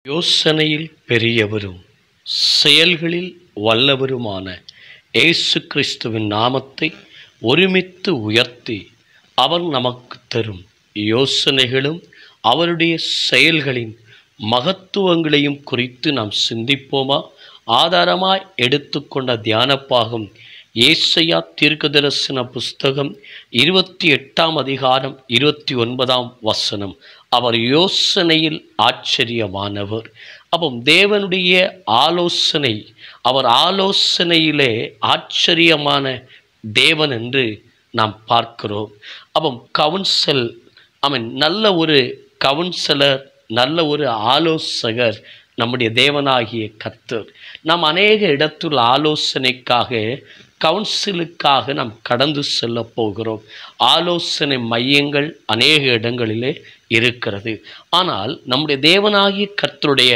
யோசனையில் பெரியவரும் செயல்களில் வல்லவருமான இயேசு கிறிஸ்துவின் நாமத்தை ஒருமித்து உயர்த்தி அவர் நமக்கு தரும் யோசனைகளும் அவருடைய செயல்களின் மகத்துவங்களையும் குறித்து நாம் சிந்திப்போமா ஆதாரமாய் எடுத்துக்கொண்ட தியானப்பாகும் ஏசையா தீர்க்கதரிசன புஸ்தகம் இருபத்தி எட்டாம் அதிகாரம் இருபத்தி ஒன்பதாம் வசனம் அவர் யோசனையில் ஆச்சரியமானவர் அப்போ தேவனுடைய ஆலோசனை அவர் ஆலோசனையிலே ஆச்சரியமான தேவன் என்று நாம் பார்க்கிறோம் அப்போ கவுன்சில் ஐ மீன் நல்ல ஒரு கவுன்சிலர் நல்ல ஒரு ஆலோசகர் நம்முடைய தேவனாகிய கர்த்தர் நாம் அநேக இடத்தில் ஆலோசனைக்காக கவுன்சிலுக்காக நாம் கடந்து செல்ல போகிறோம் ஆலோசனை மையங்கள் அநேக இடங்களிலே இருக்கிறது ஆனால் நம்முடைய தேவனாகிய கர்த்தருடைய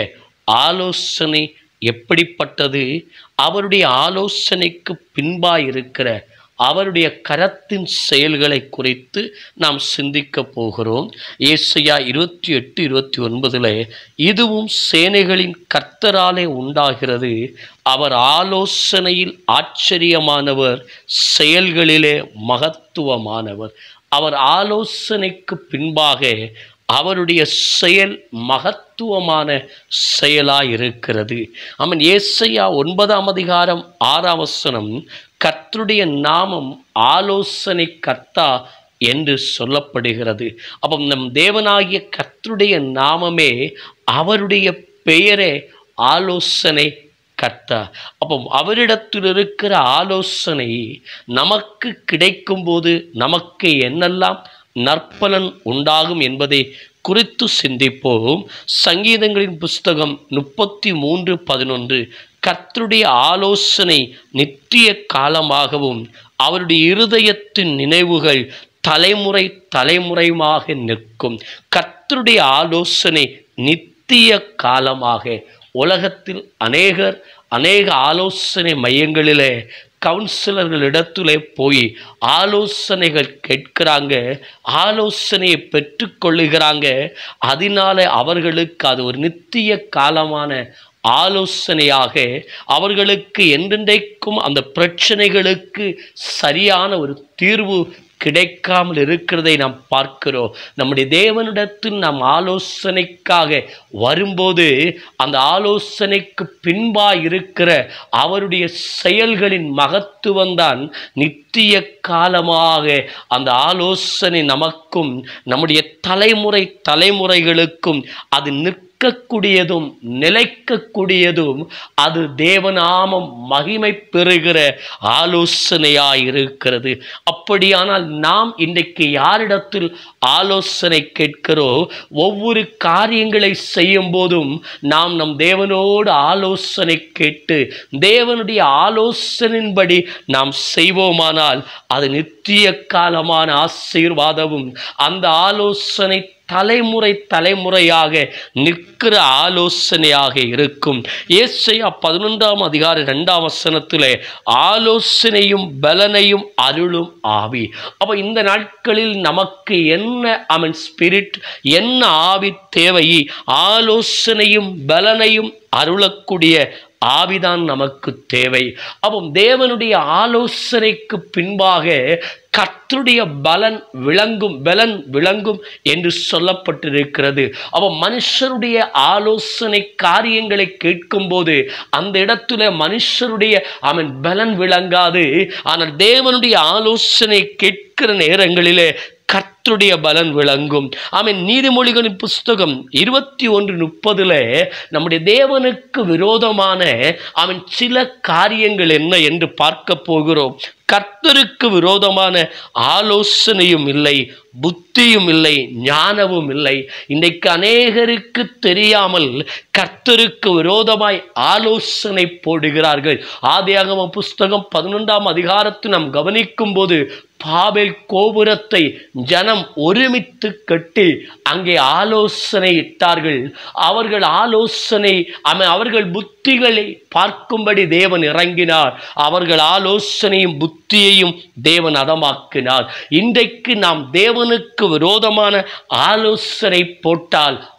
ஆலோசனை எப்படிப்பட்டது அவருடைய ஆலோசனைக்கு பின்பாய் இருக்கிற அவருடைய கரத்தின் செயல்களை குறித்து நாம் சிந்திக்க போகிறோம் ஏசையா இருபத்தி எட்டு இருபத்தி ஒன்பதுல இதுவும் சேனைகளின் கர்த்தராலே உண்டாகிறது அவர் ஆலோசனையில் ஆச்சரியமானவர் செயல்களிலே மகத்துவமானவர் அவர் ஆலோசனைக்கு பின்பாக அவருடைய செயல் மகத்துவமான செயலாய் இருக்கிறது அவன் ஏசையா ஒன்பதாம் அதிகாரம் ஆறாம் வசனம் கர்த்தருடைய நாமம் ஆலோசனை கர்த்தா என்று சொல்லப்படுகிறது அப்போ நம் தேவனாகிய கர்த்தருடைய நாமமே அவருடைய பெயரே ஆலோசனை கர்த்தா அப்போ அவரிடத்தில் இருக்கிற ஆலோசனை நமக்கு கிடைக்கும்போது நமக்கு என்னெல்லாம் நற்பலன் உண்டாகும் என்பதை குறித்து சிந்திப்போம் சங்கீதங்களின் புஸ்தகம் முப்பத்தி மூன்று பதினொன்று கர்த்தருடைய ஆலோசனை நித்திய காலமாகவும் அவருடைய இருதயத்தின் நினைவுகள் தலைமுறை தலைமுறையாக நிற்கும் கர்த்தருடைய ஆலோசனை நித்திய காலமாக உலகத்தில் அநேகர் அநேக ஆலோசனை மையங்களிலே கவுன்சிலர்களிடத்திலே போய் ஆலோசனைகள் கேட்கிறாங்க ஆலோசனையை பெற்றுக்கொள்ளுகிறாங்க அதனால அவர்களுக்கு அது ஒரு நித்திய காலமான ஆலோசனையாக அவர்களுக்கு என்றென்றைக்கும் அந்த பிரச்சனைகளுக்கு சரியான ஒரு தீர்வு கிடைக்காமல் இருக்கிறதை நாம் பார்க்கிறோம் நம்முடைய தேவனிடத்தில் நாம் ஆலோசனைக்காக வரும்போது அந்த ஆலோசனைக்கு பின்பாய் இருக்கிற அவருடைய செயல்களின் மகத்துவம்தான் நித்திய காலமாக அந்த ஆலோசனை நமக்கும் நம்முடைய தலைமுறை தலைமுறைகளுக்கும் அது நிற்க நிற்கக்கூடியதும் நிலைக்கக்கூடியதும் அது தேவநாமம் மகிமை பெறுகிற ஆலோசனையாய் இருக்கிறது அப்படியானால் நாம் இன்றைக்கு யாரிடத்தில் ஆலோசனை கேட்கிறோம் ஒவ்வொரு காரியங்களை செய்யும் போதும் நாம் நம் தேவனோடு ஆலோசனை கேட்டு தேவனுடைய ஆலோசனையின்படி நாம் செய்வோமானால் அது நித்திய காலமான ஆசீர்வாதமும் அந்த ஆலோசனை தலைமுறை தலைமுறையாக நிற்கிற ஆலோசனையாக இருக்கும் ஏசையா பதினொன்றாம் அதிகார இரண்டாம் வசனத்தில் ஆலோசனையும் பலனையும் அருளும் ஆவி அப்போ இந்த நாட்களில் நமக்கு என்ன அவன் ஸ்பிரிட் என்ன ஆவி தேவை ஆலோசனையும் பலனையும் அருளக்கூடிய ஆவிதான் நமக்கு தேவை அப்போ தேவனுடைய ஆலோசனைக்கு பின்பாக கர்த்தருடைய பலன் விளங்கும் பலன் விளங்கும் என்று சொல்லப்பட்டிருக்கிறது அவ மனுஷருடைய ஆலோசனை காரியங்களை கேட்கும்போது அந்த இடத்துல மனுஷருடைய அவன் பலன் விளங்காது ஆனால் தேவனுடைய ஆலோசனை கேட்கிற நேரங்களிலே கர்த்தருடைய பலன் விளங்கும் அவன் நீதிமொழிகளின் புஸ்தகம் இருபத்தி ஒன்று முப்பதுல நம்முடைய தேவனுக்கு விரோதமான அவன் சில காரியங்கள் என்ன என்று பார்க்க போகிறோம் கர்த்தருக்கு விரோதமான ஆலோசனையும் இல்லை புத்தியும் இல்லை ஞானமும் இல்லை இன்றைக்கு அநேகருக்கு தெரியாமல் கர்த்தருக்கு விரோதமாய் ஆலோசனை போடுகிறார்கள் ஆதியாகம புஸ்தகம் பதினொன்றாம் அதிகாரத்தை நாம் கவனிக்கும் போது பாபேல் கோபுரத்தை ஜனம் ஒருமித்து கட்டி அங்கே ஆலோசனை இட்டார்கள் அவர்கள் ஆலோசனை அவன் அவர்கள் புத்திகளை பார்க்கும்படி தேவன் இறங்கினார் அவர்கள் ஆலோசனையும் புத்தியையும் தேவன் அதமாக்கினார் இன்றைக்கு நாம் தேவனுக்கு விரோதமான ஆலோசனை போட்டால்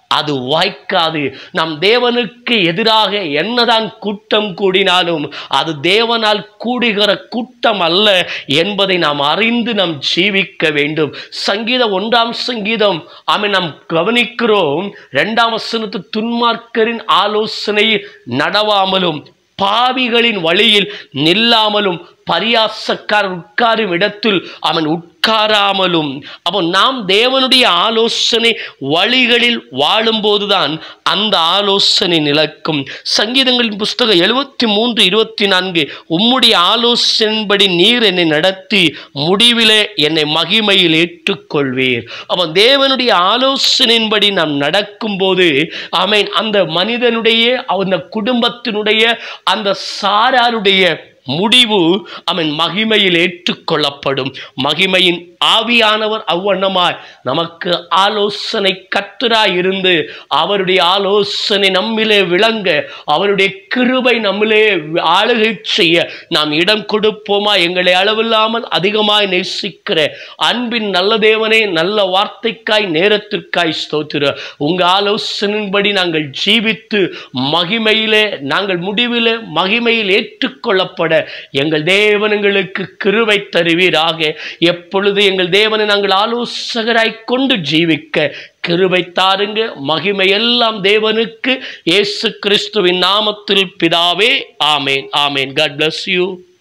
அது வாய்க்காது நம் தேவனுக்கு எதிராக என்னதான் கூட்டம் கூடினாலும் அது தேவனால் கூடுகிற கூட்டம் அல்ல என்பதை நாம் அறிந்து நாம் ஜீவிக்க வேண்டும் சங்கீதம் ஒன்றாம் சங்கீதம் ஆமை நாம் கவனிக்கிறோம் இரண்டாம் வசனத்து துன்மார்க்கரின் ஆலோசனை நடவாமலும் பாவிகளின் வழியில் நில்லாமலும் பரியாசக்காரர் உட்காரும் இடத்தில் அவன் உட்காராமலும் அப்போ நாம் தேவனுடைய ஆலோசனை வழிகளில் வாழும்போதுதான் அந்த ஆலோசனை நிலக்கும் சங்கீதங்களின் புஸ்தகம் எழுபத்தி மூன்று இருபத்தி நான்கு உம்முடைய ஆலோசனைப்படி நீர் என்னை நடத்தி முடிவிலே என்னை மகிமையில் ஏற்றுக்கொள்வீர் அப்போ தேவனுடைய ஆலோசனையின்படி நாம் நடக்கும்போது ஆமென் அந்த மனிதனுடைய அந்த குடும்பத்தினுடைய அந்த சாராருடைய முடிவு அவன் மகிமையில் ஏற்றுக்கொள்ளப்படும் மகிமையின் ஆவியானவர் அவ்வண்ணமாய் நமக்கு ஆலோசனை கத்துராய் இருந்து அவருடைய ஆலோசனை நம்மிலே விளங்க அவருடைய கிருபை நம்மிலே ஆளுகை செய்ய நாம் இடம் கொடுப்போமா எங்களை அளவில்லாமல் அதிகமாய் நேசிக்கிற அன்பின் நல்ல தேவனே நல்ல வார்த்தைக்காய் நேரத்திற்காய் ஸ்தோத்திர உங்க ஆலோசனையின்படி நாங்கள் ஜீவித்து மகிமையிலே நாங்கள் முடிவிலே மகிமையில் ஏற்றுக்கொள்ளப்பட எங்கள் தேவன் எங்களுக்கு கிருபை தருவீராக எப்பொழுது எங்கள் தேவனை நாங்கள் ஆலோசகராய் கொண்டு ஜீவிக்க கிருபை தாருங்க மகிமை எல்லாம் தேவனுக்கு இயேசு கிறிஸ்துவின் நாமத்தில் பிதாவே amen amen God bless you